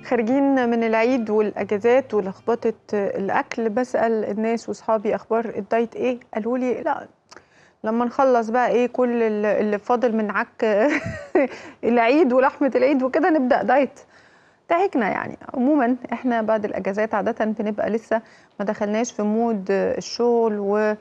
خارجين من العيد والاجازات ولخبطه الاكل بسال الناس واصحابي اخبار الدايت ايه قالوا لي لا لما نخلص بقى ايه كل اللي اللي فاضل من عك العيد ولحمه العيد وكده نبدا دايت ضحكنا يعني عموما احنا بعد الاجازات عاده بنبقى لسه ما دخلناش في مود الشغل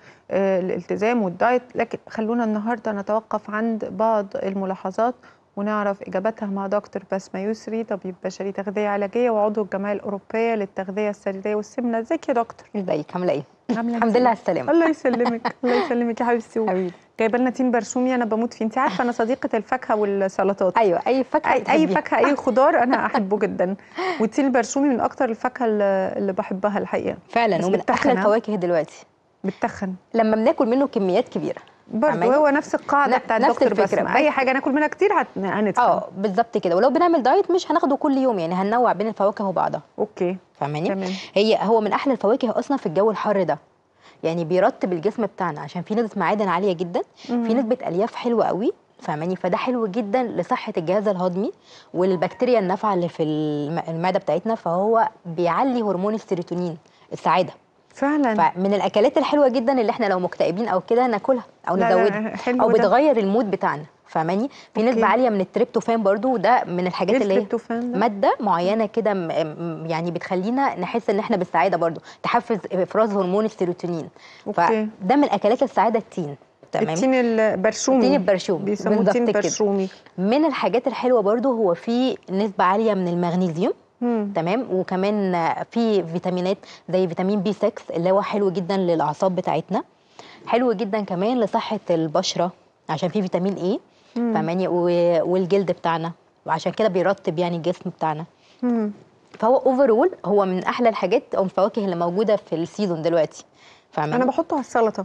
والالتزام والدايت لكن خلونا النهارده نتوقف عند بعض الملاحظات ونعرف اجاباتها مع دكتور بسمه يسري طبيب بشري تغذيه علاجيه وعضو الجمعيه الاوروبيه للتغذيه السريريه والسمنه ازيك يا دكتور ازيك عامله ايه عامله الحمد لله على السلامه الله يسلمك الله يسلمك يا حبيبتي حبيبي جايبه لنا تين برشومي انا بموت فيه انت عارفه انا صديقه الفاكهه والسلطات ايوه اي فاكهه اي اي بتحبيها. فاكهه اي خضار انا احبه جدا والتين البرشومي من اكتر الفاكهه اللي اللي بحبها الحقيقه فعلا بس ومن بتتخن، احلى ها؟ الفواكه دلوقتي بتخن لما بناكل منه كميات كبيره برضه فاهماني؟ هو نفس القاعده ن- بتاعت نفس دكتور الفكرة، بسمه بس- اي حاجه ناكل منها كتير هت- هنتخن اه بالظبط كده ولو بنعمل دايت مش هناخده كل يوم يعني هننوع بين الفواكه وبعضها اوكي فاهماني تمام هي هو من احلى الفواكه اصلا في الجو الحر ده يعني بيرطب الجسم بتاعنا عشان في نسبه معادن عاليه جدا في نسبه الياف حلوه قوي فاهماني فده حلو جدا لصحه الجهاز الهضمي والبكتيريا النافعه اللي في الم- المعده بتاعتنا فهو بيعلي هرمون السيروتونين السعاده فعلا فمن الاكلات الحلوه جدا اللي احنا لو مكتئبين او كده ناكلها او لا، لا، نزودها حلو او ده. بتغير المود بتاعنا فاهماني في أوكي. نسبه عاليه من التريبتوفان برضو وده من الحاجات ايه اللي هي التريبتوفان ده؟ ماده معينه كده م- م- يعني بتخلينا نحس ان احنا بالسعاده برضو تحفز افراز هرمون السيروتونين أوكي. فده من اكلات السعاده التين تمام التين البرشومي التين البرشومي، بيسموه بالظبط تين كده. برشومي من الحاجات الحلوه برضو هو في نسبه عاليه من المغنيسيوم مم. تمام وكمان في فيتامينات زي فيتامين بي 6 اللي هو حلو جدا للاعصاب بتاعتنا حلو جدا كمان لصحه البشره عشان في فيتامين اي فاهماني و- والجلد بتاعنا وعشان كده بيرطب يعني الجسم بتاعنا مم. فهو اوفرول هو من احلى الحاجات او الفواكه اللي موجوده في السيزون دلوقتي انا فاهماني بحطه على السلطه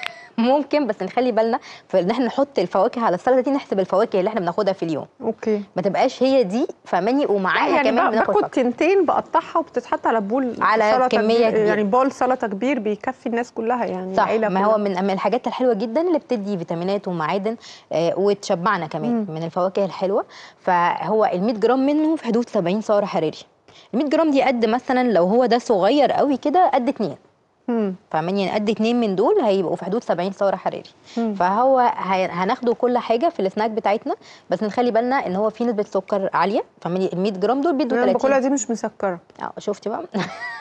ممكن بس نخلي بالنا في ان احنا نحط الفواكه على السلطه دي نحسب الفواكه اللي احنا بناخدها في اليوم اوكي ما تبقاش هي دي فاهماني ومعاها يعني كمان بقى بناخد باخد فاكهه تنتين بقطعها وبتتحط على بول على سلطة كمية كبير- كبيرة. يعني بول سلطه كبير بيكفي الناس كلها يعني صح العيلة ما هو كلها. من من الحاجات الحلوه جدا اللي بتدي فيتامينات ومعادن آه وتشبعنا كمان مم. من الفواكه الحلوه فهو ال 100 جرام منه في حدود 70 سعر حراري ال 100 جرام دي قد مثلا لو هو ده صغير قوي كده قد اتنين مم. فاهماني يعني قد اتنين من دول هيبقوا في حدود 70 سعر حراري مم. فهو هي- هناخده كل حاجه في السناك بتاعتنا بس نخلي بالنا ان هو فيه نسبه سكر عاليه فاهماني ال 100 جرام دول بيدوا انا 30 باكلها دي مش مسكره اه شفتي بقى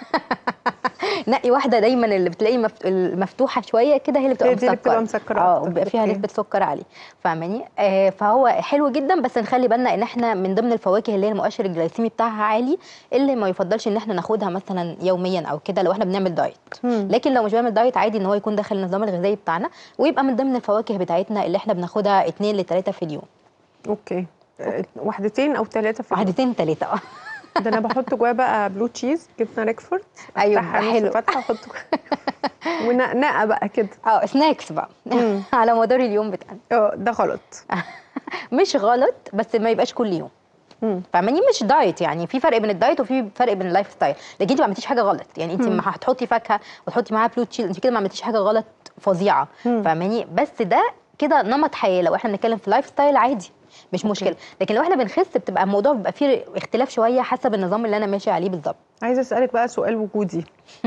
نقي واحده دايما اللي بتلاقي مفت- المفتوحه شويه كده هي اللي بتبقى هي دي اللي بتبقى مسكره مسكرة اه أكتر. بيبقى فيها أوكي. نسبه سكر عاليه فاهماني آه فهو حلو جدا بس نخلي بالنا ان احنا من ضمن الفواكه اللي هي المؤشر الجلايسيمي بتاعها عالي اللي ما يفضلش ان احنا ناخدها مثلا يوميا او كده لو احنا بنعمل دايت مم. لكن لو مش بنعمل دايت عادي ان هو يكون داخل النظام الغذائي بتاعنا ويبقى من ضمن الفواكه بتاعتنا اللي احنا بناخدها اتنين لتلاته في اليوم اوكي آه، واحدتين او ثلاثه في اليوم. واحدتين تلاته اه ده انا بحط جواه بقى بلو تشيز جبنه ريكفورد أيوة، أفتحها نص حلو. فتحه احط ونقنقه بقى كده اه سناكس بقى مم. على مدار اليوم بتاعنا اه ده غلط مش غلط بس ما يبقاش كل يوم مم. فاهماني مش دايت يعني في فرق بين الدايت وفي فرق بين اللايف ستايل لكن انت ما عملتيش حاجه غلط يعني انت ما هتحطي فاكهه وتحطي معاها بلو تشيز انت كده ما عملتيش حاجه غلط فظيعه مم. فاهماني بس ده كده نمط حياه لو احنا بنتكلم في لايف ستايل عادي مش مشكله لكن لو احنا بنخس بتبقى الموضوع بيبقى فيه اختلاف شويه حسب النظام اللي انا ماشي عليه بالظبط عايزه اسالك بقى سؤال وجودي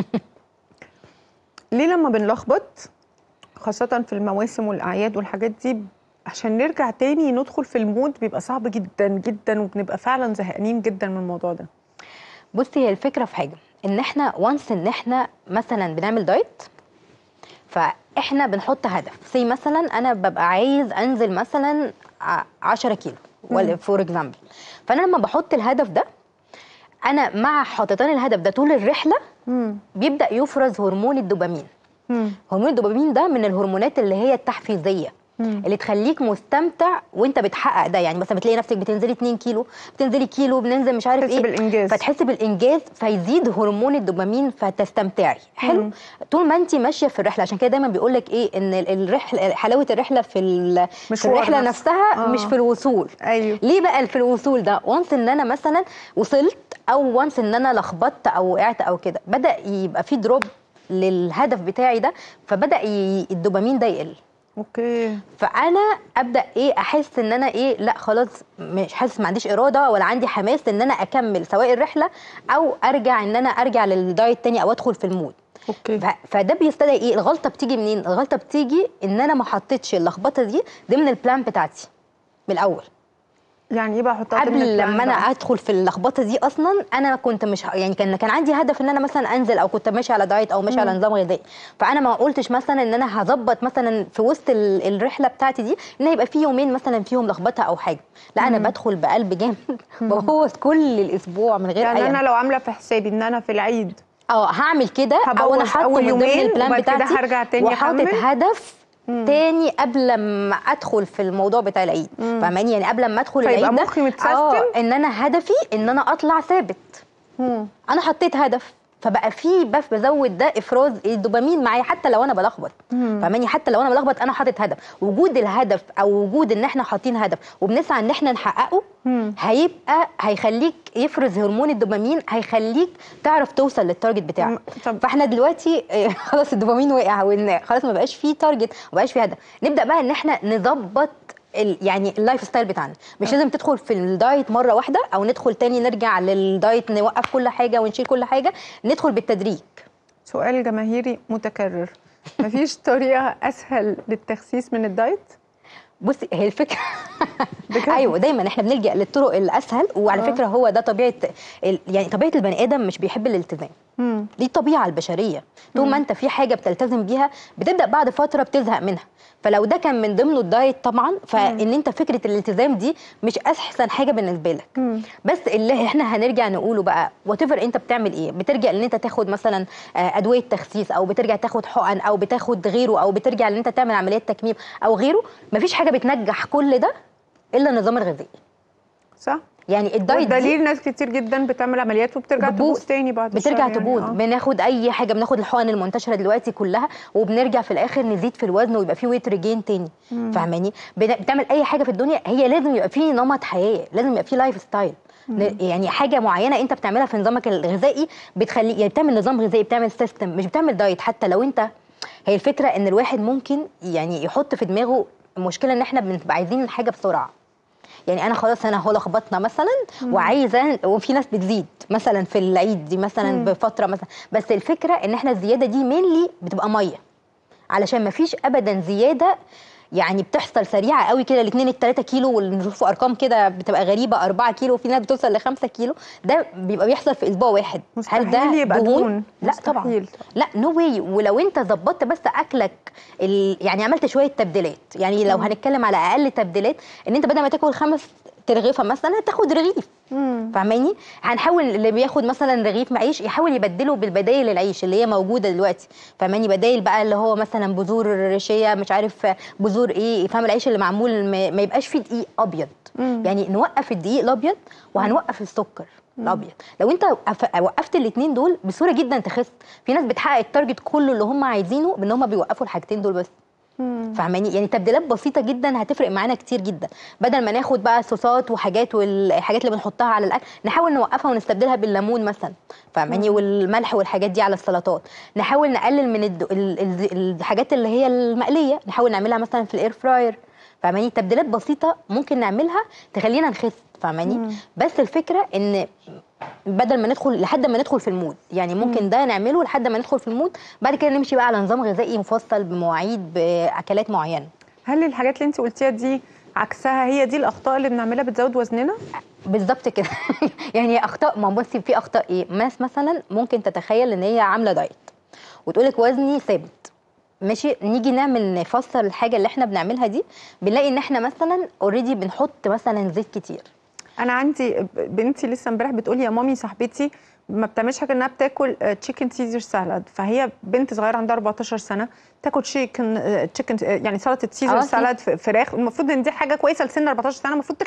ليه لما بنلخبط خاصه في المواسم والاعياد والحاجات دي عشان نرجع تاني ندخل في المود بيبقى صعب جدا جدا وبنبقى فعلا زهقانين جدا من الموضوع ده بصي هي الفكره في حاجه ان احنا وانس ان احنا مثلا بنعمل دايت فاحنا بنحط هدف زي مثلا انا ببقى عايز انزل مثلا ع- 10 كيلو ولا فور اكزامبل فانا لما بحط الهدف ده انا مع حاططان الهدف ده طول الرحله مم. بيبدا يفرز هرمون الدوبامين مم. هرمون الدوبامين ده من الهرمونات اللي هي التحفيزيه مم. اللي تخليك مستمتع وانت بتحقق ده يعني مثلا بتلاقي نفسك بتنزلي 2 كيلو بتنزلي كيلو بننزل مش عارف تحس ايه بالإنجاز. فتحسي بالانجاز فيزيد هرمون الدوبامين فتستمتعي حلو مم. طول ما انت ماشيه في الرحله عشان كده دايما بيقول لك ايه ان ال- الرحله حلاوه الرحله في ال- في مشوار الرحله نفسه. نفسها آه. مش في الوصول ايوه ليه بقى في الوصول ده وانس ان انا مثلا وصلت او وانس ان انا لخبطت او وقعت او كده بدا يبقى في دروب للهدف بتاعي ده فبدا ي... الدوبامين ده يقل اوكي فانا ابدا ايه احس ان انا ايه لا خلاص مش حاسس ما عنديش اراده ولا عندي حماس ان انا اكمل سواء الرحله او ارجع ان انا ارجع للدايت تاني او ادخل في المود اوكي ف- فده بيستدعي ايه الغلطه بتيجي منين الغلطه بتيجي ان انا ما حطيتش اللخبطه دي ضمن البلان بتاعتي من الاول يعني ايه بقى احطها ضمن قبل البلان لما انا بقى؟ ادخل في اللخبطه دي اصلا انا كنت مش يعني كان كان عندي هدف ان انا مثلا انزل او كنت ماشي على دايت او ماشي على نظام غذائي فانا ما قلتش مثلا ان انا هظبط مثلا في وسط ال- الرحله بتاعتي دي ان يبقى في يومين مثلا فيهم لخبطه او حاجه لا انا بدخل بقلب جامد ببوظ كل الاسبوع من غير يعني اي انا لو عامله في حسابي ان انا في العيد اه هعمل كده او انا هبوظ حاطه أول من ضمن يومين البلان وبعد كده بتاعتي هرجع تاني وحاطط أكمل؟ هدف تاني قبل ما ادخل في الموضوع بتاع العيد فاهماني يعني قبل ما ادخل فيبقى العيد ده مخي متسيستم؟ اه ان انا هدفي ان انا اطلع ثابت مم. انا حطيت هدف فبقى في بس بزود ده افراز الدوبامين معايا حتى لو انا بلخبط فاهماني حتى لو انا بلخبط انا حاطط هدف وجود الهدف او وجود ان احنا حاطين هدف وبنسعى ان احنا نحققه مم. هيبقى هيخليك يفرز هرمون الدوبامين هيخليك تعرف توصل للتارجت بتاعك طب- فاحنا دلوقتي آه، خلاص الدوبامين وقع وإن خلاص ما بقاش فيه تارجت ما بقاش فيه هدف نبدا بقى ان احنا نظبط ال- يعني اللايف ستايل بتاعنا مش لازم تدخل في الدايت مره واحده او ندخل تاني نرجع للدايت نوقف كل حاجه ونشيل كل حاجه ندخل بالتدريج سؤال جماهيري متكرر مفيش طريقه اسهل للتخسيس من الدايت بصي هي الفكره بجد؟ ايوه دايما احنا بنلجا للطرق الاسهل وعلى آه. فكره هو ده طبيعه ال- يعني طبيعه البني ادم مش بيحب الالتزام مم. دي الطبيعه البشريه طول ما انت في حاجه بتلتزم بيها بتبدا بعد فتره بتزهق منها فلو ده كان من ضمنه الدايت طبعا فان انت فكره الالتزام دي مش احسن حاجه بالنسبه لك مم. بس اللي احنا هنرجع نقوله بقى وات انت بتعمل ايه بترجع ان انت تاخد مثلا آه، ادويه تخسيس او بترجع تاخد حقن او بتاخد غيره او بترجع ان انت تعمل عمليات تكميم او غيره مفيش حاجه بتنجح كل ده الا النظام الغذائي صح يعني الدايت دي والدليل ناس كتير جدا بتعمل عمليات وبترجع بتبوظ. تبوظ تاني بعد بترجع الشهر يعني. تبوظ آه. بناخد اي حاجه بناخد الحقن المنتشره دلوقتي كلها وبنرجع في الاخر نزيد في الوزن ويبقى في ويت ريجين تاني فاهماني بن- بتعمل اي حاجه في الدنيا هي لازم يبقى في نمط حياه لازم يبقى في لايف ستايل ن- يعني حاجه معينه انت بتعملها في نظامك الغذائي بتخلي يعني بتعمل نظام غذائي بتعمل سيستم مش بتعمل دايت حتى لو انت هي الفكره ان الواحد ممكن يعني يحط في دماغه المشكله ان احنا بنبقى عايزين الحاجه بسرعه يعني انا خلاص انا هو لخبطنا مثلا وعايزه وفي ناس بتزيد مثلا في العيد دي مثلا بفتره مثلا بس الفكره ان احنا الزياده دي مينلي بتبقى ميه علشان ما فيش ابدا زياده يعني بتحصل سريعه قوي كده الاثنين الثلاثة كيلو ونشوف ارقام كده بتبقى غريبه 4 كيلو وفي ناس بتوصل ل 5 كيلو ده بيبقى بيحصل في اسبوع واحد هل ده مستحيل يبقى دهون. لا طبعا مستحيل. لا نو واي ولو انت ظبطت بس اكلك ال... يعني عملت شويه تبديلات يعني لو هنتكلم على اقل تبديلات ان انت بدل ما تاكل خمس ترغيفه مثلا تاخد رغيف مم. فاهماني هنحاول اللي بياخد مثلا رغيف معيش يحاول يبدله بالبدايل العيش اللي هي موجوده دلوقتي فاهماني بدايل بقى اللي هو مثلا بذور الريشيه مش عارف بذور ايه فاهم العيش اللي معمول ما ما يبقاش فيه دقيق ابيض مم. يعني نوقف الدقيق الابيض وهنوقف السكر الابيض لو انت وقف- وقفت الاثنين دول بسهوله جدا تخس في ناس بتحقق التارجت كله اللي هم عايزينه بان هم بيوقفوا الحاجتين دول بس مم. فاهماني يعني تبديلات بسيطه جدا هتفرق معانا كتير جدا بدل ما ناخد بقى صوصات وحاجات والحاجات اللي بنحطها على الاكل نحاول نوقفها ونستبدلها بالليمون مثلا فاهماني والملح والحاجات دي على السلطات نحاول نقلل من الد... ال... ال... الحاجات اللي هي المقليه نحاول نعملها مثلا في الاير فراير فاهماني تبديلات بسيطه ممكن نعملها تخلينا نخس فاهماني بس الفكره ان بدل ما ندخل لحد ما ندخل في المود يعني ممكن ده نعمله لحد ما ندخل في المود بعد كده نمشي بقى على نظام غذائي مفصل بمواعيد باكلات معينه هل الحاجات اللي انت قلتيها دي عكسها هي دي الاخطاء اللي بنعملها بتزود وزننا بالظبط كده يعني اخطاء ما بصي في اخطاء ايه ناس مثلا ممكن تتخيل ان هي عامله دايت وتقول لك وزني ثابت ماشي نيجي نعمل نفسر الحاجه اللي احنا بنعملها دي بنلاقي ان احنا مثلا اوريدي بنحط مثلا زيت كتير انا عندي بنتي لسه امبارح بتقول يا مامي صاحبتي ما بتعملش حاجه انها بتاكل تشيكن سيزر سالاد فهي بنت صغيره عندها 14 سنه تاكل تشيكن تشيكن يعني سلطه آه، سيزر سي- سالاد ف- فراخ المفروض ان دي حاجه كويسه لسن 14 سنه المفروض تخس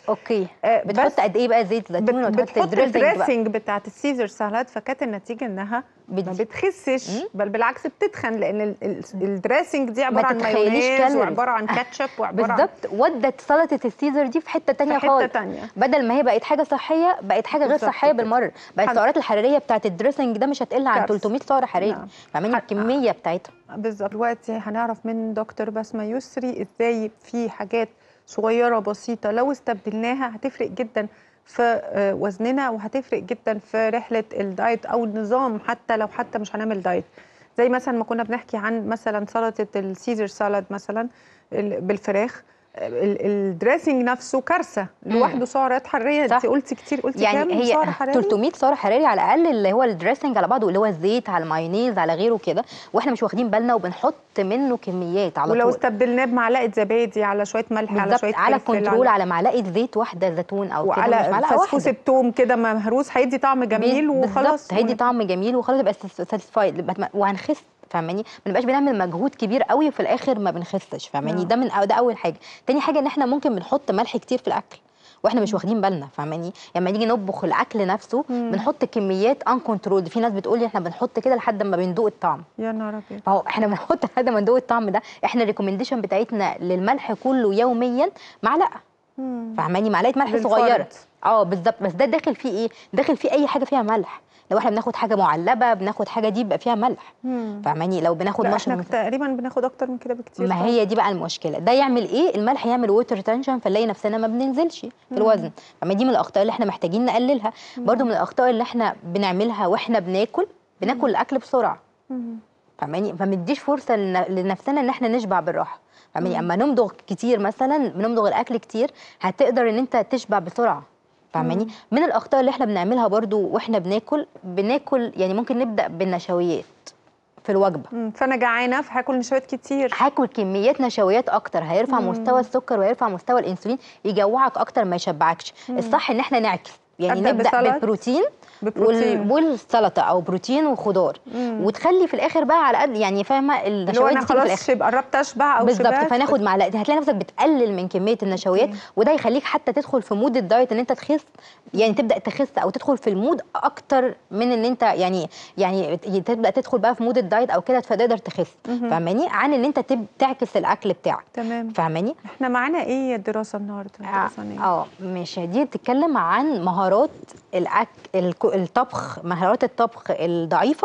اوكي آه، بتحط بس قد ايه بقى زيت بت- زيتون وتحط بتحط الدريسنج بقى الدريسنج بتاعت السيزر سالاد فكانت النتيجه انها ما بت- بتخسش بل بالعكس بتتخن لان ال- ال- الدريسنج دي عباره عن تتخيليش مايونيز كالوريز. وعباره عن كاتشب وعباره عن بالظبط ودت سلطه السيزر دي في حته تانية في خالص حته تانية بدل ما هي بقت حاجه صحيه بقت حاجه غير بالظبط صحيه كده. بالمره بقت حد- السعرات الحراريه بتاعت الدريسنج ده مش هتقل عن كارثة. 300 سعر حراري نعم. فاهماني حد- الكميه بتاعتها بالظبط دلوقتي هنعرف من دكتور بسمة يسري ازاي في حاجات صغيرة بسيطة لو استبدلناها هتفرق جدا في آه، وزننا وهتفرق جدا في رحلة الدايت أو النظام حتى لو حتى مش هنعمل دايت زي مثلا ما كنا بنحكي عن مثلا سلطة السيزر سالاد مثلا ال- بالفراخ ال- الدريسنج نفسه كارثة لوحده سعرات حرارية صح. انت قلتي كتير قلتي كام يعني هي سعر حراري 300 سعر حراري على الاقل اللي هو الدريسنج على بعضه اللي هو الزيت على المايونيز على غيره كده واحنا مش واخدين بالنا وبنحط منه كميات على ولو طول استبدلناه بمعلقة زبادي على شوية ملح على بالظبط شوية على فلفل، كنترول على معلقه زيت واحده زيتون او كده مش وعلى معلقه فسفوس واحده التوم كده مهروس هيدي طعم جميل وخلاص بالظبط هيدي طعم جميل وخلاص يبقى ساتيسفايد وهنخس فاهماني ما نبقاش بنعمل مجهود كبير قوي وفي الاخر ما بنخسش فاهماني نعم. ده من ده اول حاجه تاني حاجه ان احنا ممكن بنحط ملح كتير في الاكل واحنا مش واخدين بالنا فاهماني لما نيجي نطبخ الاكل نفسه مم. بنحط كميات ان كنترول في ناس بتقول لي احنا بنحط كده لحد ما بندوق الطعم يا نهار ابيض فهو احنا بنحط لحد ما ندوق الطعم ده احنا الريكومنديشن بتاعتنا للملح كله يوميا معلقه مم. فاهماني معلقه ملح بالفرد. صغيره اه بالظبط بس ده داخل فيه ايه داخل فيه اي حاجه فيها ملح لو احنا بناخد حاجه معلبه بناخد حاجه دي بيبقى فيها ملح مم. فاهماني لو بناخد لا مشروم احنا تقريبا بناخد اكتر من كده بكتير ما هي دي بقى المشكله ده يعمل ايه الملح يعمل ووتر ريتنشن فنلاقي نفسنا ما بننزلش في الوزن فما دي من الاخطاء اللي احنا محتاجين نقللها برضو من الاخطاء اللي احنا بنعملها واحنا بناكل بناكل الاكل بسرعه مم. فاهماني فما نديش فرصه لن- لنفسنا ان احنا نشبع بالراحه فاهماني اما نمضغ كتير مثلا بنمضغ الاكل كتير هتقدر ان انت تشبع بسرعه فاهماني من الاخطاء اللي احنا بنعملها برضو واحنا بناكل بناكل يعني ممكن نبدا بالنشويات في الوجبه مم. فانا جعانه فهاكل نشويات كتير هاكل كميات نشويات اكتر هيرفع مم. مستوى السكر وهيرفع مستوى الانسولين يجوعك اكتر ما يشبعكش الصح ان احنا نعكس يعني أبدأ نبدا بسلطة. بالبروتين ببروتين. وال... والسلطه او بروتين وخضار مم. وتخلي في الاخر بقى على قد يعني فاهمه اللي هو النشويات انا دي تيجي في خلاص الاخر شب- قربت اشبع او بالظبط شبعت فناخد معلقه هتلاقي نفسك بتقلل من كميه النشويات أوكي. وده يخليك حتى تدخل في مود الدايت ان انت تخس يعني تبدا تخس او تدخل في المود اكتر من ان انت يعني يعني تبدا تدخل بقى في مود الدايت او كده فتقدر تخس فاهماني عن ان انت تب- تعكس الاكل بتاعك تمام فاهماني احنا معانا ايه الدراسه النهارده الدراسه إيه؟ اه ماشي دي بتتكلم عن مهارات الأك... الك- الطبخ مهارات الطبخ الضعيفه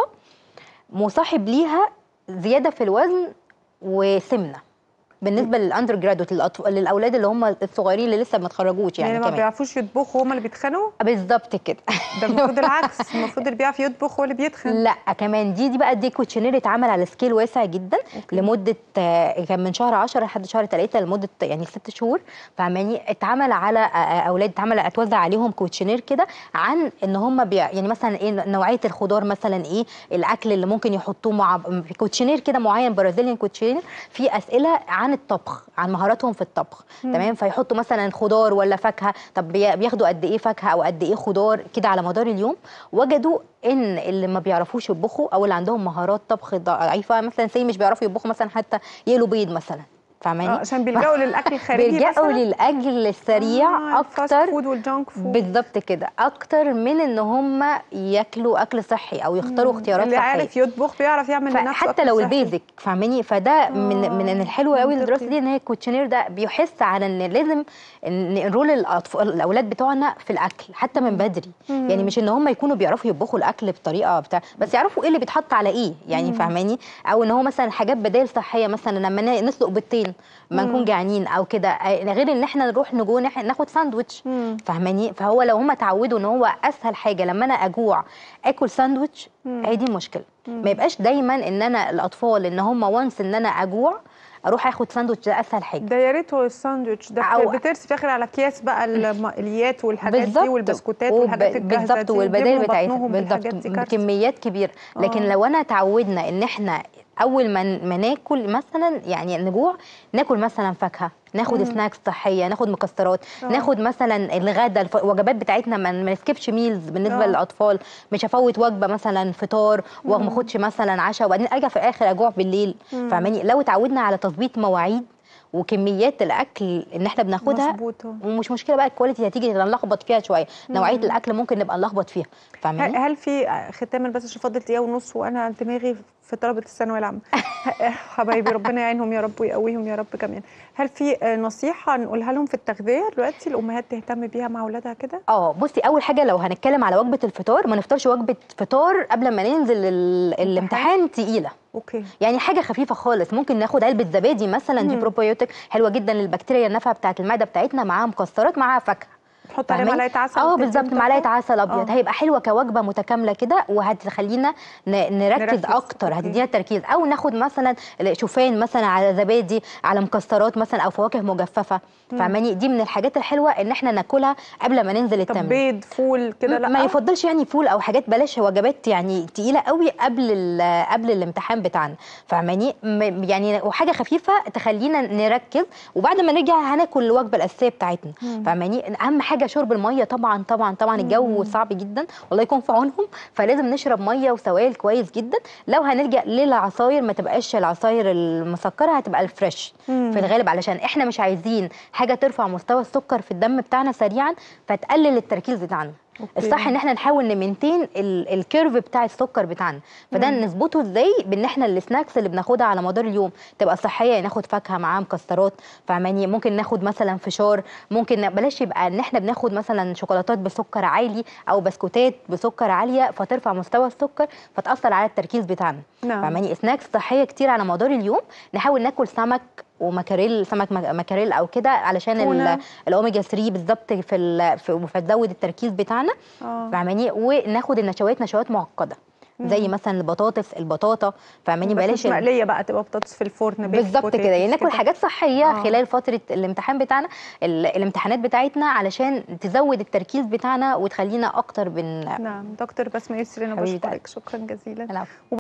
مصاحب ليها زياده في الوزن وسمنه بالنسبه للاندر جرادويت للأطف... للاولاد اللي هم الصغيرين اللي لسه ما اتخرجوش يعني, يعني ما كمان بيعرفوش يطبخوا هم اللي بيتخنوا بالظبط كده ده المفروض العكس المفروض اللي بيعرف يطبخ هو اللي بيتخن لا كمان دي دي بقى دي كوتشنير اتعمل على سكيل واسع جدا أوكي. لمده آه، كان من شهر 10 لحد شهر 3 لمده يعني ست شهور فاهماني اتعمل على آه، آه، اولاد اتعمل اتوزع عليهم كوتشنير كده عن ان هم بيع يعني مثلا ايه نوعيه الخضار مثلا ايه الاكل اللي ممكن يحطوه مع في كوتشنير كده معين برازيليان كوتشنير في اسئله عن الطبخ عن مهاراتهم في الطبخ تمام فيحطوا مثلا خضار ولا فاكهه طب بي- بياخدوا قد ايه فاكهه او قد ايه خضار كده على مدار اليوم وجدوا ان اللي ما بيعرفوش يطبخوا او اللي عندهم مهارات طبخ ضعيفه مثلا زي مش بيعرفوا يطبخوا مثلا حتى يقلوا بيض مثلا آه، فاهماني عشان بيلجأوا للاكل الخارجي بيلجأوا مثلا للاكل السريع آه، الفاست اكتر فود والجانك فود بالظبط كده اكتر من ان هم ياكلوا اكل صحي او يختاروا اختيارات اللي صحيه عارف يطبخ بيعرف يعمل لنفسه فحتى أكل لو صحي. البيزك فاهماني فده من آه، من الحلو قوي منطقي. الدراسه دي ان هي الكوتشنير ده بيحث على ان لازم ان نرول الاطفال الاولاد بتوعنا في الاكل حتى من بدري مم. يعني مش ان هم يكونوا بيعرفوا يطبخوا الاكل بطريقه بتاع بس يعرفوا ايه اللي بيتحط على ايه يعني فاهماني او ان هو مثلا حاجات بدائل صحيه مثلا لما نا- نسلق بيضتين ما نكون جعانين او كده آه، غير ان احنا نروح نجو نح- ناخد ساندوتش مم. فاهماني فهو لو هم اتعودوا ان هو اسهل حاجه لما انا اجوع اكل ساندوتش هي دي المشكله ما يبقاش دايما ان انا الاطفال ان هم وانس ان انا اجوع اروح اخد ساندوتش ده اسهل حاجه ده يا ريته الساندوتش ده أو- بترسي في الاخر على اكياس بقى المقليات والحاجات دي بالظبط والبسكوتات وب- والحاجات الجاهزه بالظبط دي والبدائل يبنوا بتاعتها بطنهم بالحاجات بالظبط دي كارثة. بكميات كبيره لكن آه. لو انا اتعودنا ان احنا اول ما ما ناكل مثلا يعني نجوع ناكل مثلا فاكهه ناخد سناكس صحيه ناخد مكسرات آه. ناخد مثلا الغدا الف- الوجبات بتاعتنا ما ما نسكبش ميلز بالنسبه آه. للاطفال مش هفوت وجبه مثلا فطار وما اخدش مثلا عشاء وبعدين ارجع في الاخر اجوع بالليل فاهماني لو اتعودنا على تظبيط مواعيد وكميات الاكل ان احنا بناخدها مظبوط آه. ومش مشكله بقى الكواليتي هتيجي نلخبط فيها شويه نوعيه مم. الاكل ممكن نبقى نلخبط فيها هل فاهماني هل في ختاما بس عشان فاضل دقيقه ونص وانا دماغي في طلبه الثانويه العامه حبايبي ربنا يعينهم يا رب ويقويهم يا رب كمان هل في آه، نصيحه نقولها لهم في التغذيه دلوقتي الامهات تهتم بيها مع اولادها كده اه بصي اول حاجه لو هنتكلم على وجبه الفطار ما نفطرش وجبه فطار قبل ما ننزل ال- الامتحان تقيله اوكي يعني حاجه خفيفه خالص ممكن ناخد علبه زبادي مثلا دي مم. بروبيوتيك حلوه جدا للبكتيريا النافعه بتاعه المعده بتاعتنا معاها مكسرات معاها فاكهه نحط عليها فاهماني؟ معلقه عسل اه وتديهم بالظبط طاقة؟ معلقه عسل ابيض آه. هيبقى حلوه كوجبه متكامله كده وهتخلينا ن- نركز, نركز، اكتر أوكي. هتدينا التركيز او ناخد مثلا شوفان مثلا على زبادي على مكسرات مثلا او فواكه مجففه فاهماني دي من الحاجات الحلوه ان احنا ناكلها قبل ما ننزل طب التمرين بيض فول كده لا ما يفضلش يعني فول او حاجات بلاش وجبات يعني تقيله قوي قبل ال- قبل الامتحان بتاعنا فاهماني م- يعني وحاجه خفيفه تخلينا نركز وبعد ما نرجع هناكل الوجبه الاساسيه بتاعتنا فاهماني اهم حاجه شرب الميه طبعا طبعا طبعا الجو صعب جدا والله يكون في عونهم فلازم نشرب ميه وسوائل كويس جدا لو هنلجا للعصاير ما تبقاش العصاير المسكره هتبقى الفريش مم. في الغالب علشان احنا مش عايزين حاجه ترفع مستوى السكر في الدم بتاعنا سريعا فتقلل التركيز بتاعنا أوكي. الصح ان احنا نحاول نمنتين ال- الكيرف بتاع السكر بتاعنا فده مم. نظبطه ازاي بان احنا السناكس اللي بناخدها على مدار اليوم تبقى صحيه يعني ناخد فاكهه معاها مكسرات فاهماني ممكن ناخد مثلا فشار ممكن ن- بلاش يبقى ان احنا بناخد مثلا شوكولاتات بسكر عالي او بسكوتات بسكر عاليه فترفع مستوى السكر فتاثر على التركيز بتاعنا نعم. فاهماني سناكس صحيه كتير على مدار اليوم نحاول ناكل سمك ومكاريل سمك مك- مكاريل او كده علشان تونة. ال- الاوميجا 3 بالظبط في ال- في- فتزود التركيز بتاعنا اه فاهماني وناخد النشويات نشويات معقده زي مثلا البطاطس البطاطا فاهماني بس بلاش مش ال- مقليه بقى تبقى بطاطس في الفرن بيك بالظبط كده يعني بوتيتوس ناكل حاجات صحيه آه. آه. خلال فتره الامتحان بتاعنا ال- الامتحانات بتاعتنا علشان تزود التركيز بتاعنا وتخلينا اكتر بن نعم دكتور بسمة يسري انا حبيبتي. بشكرك شكرا جزيلا العفو.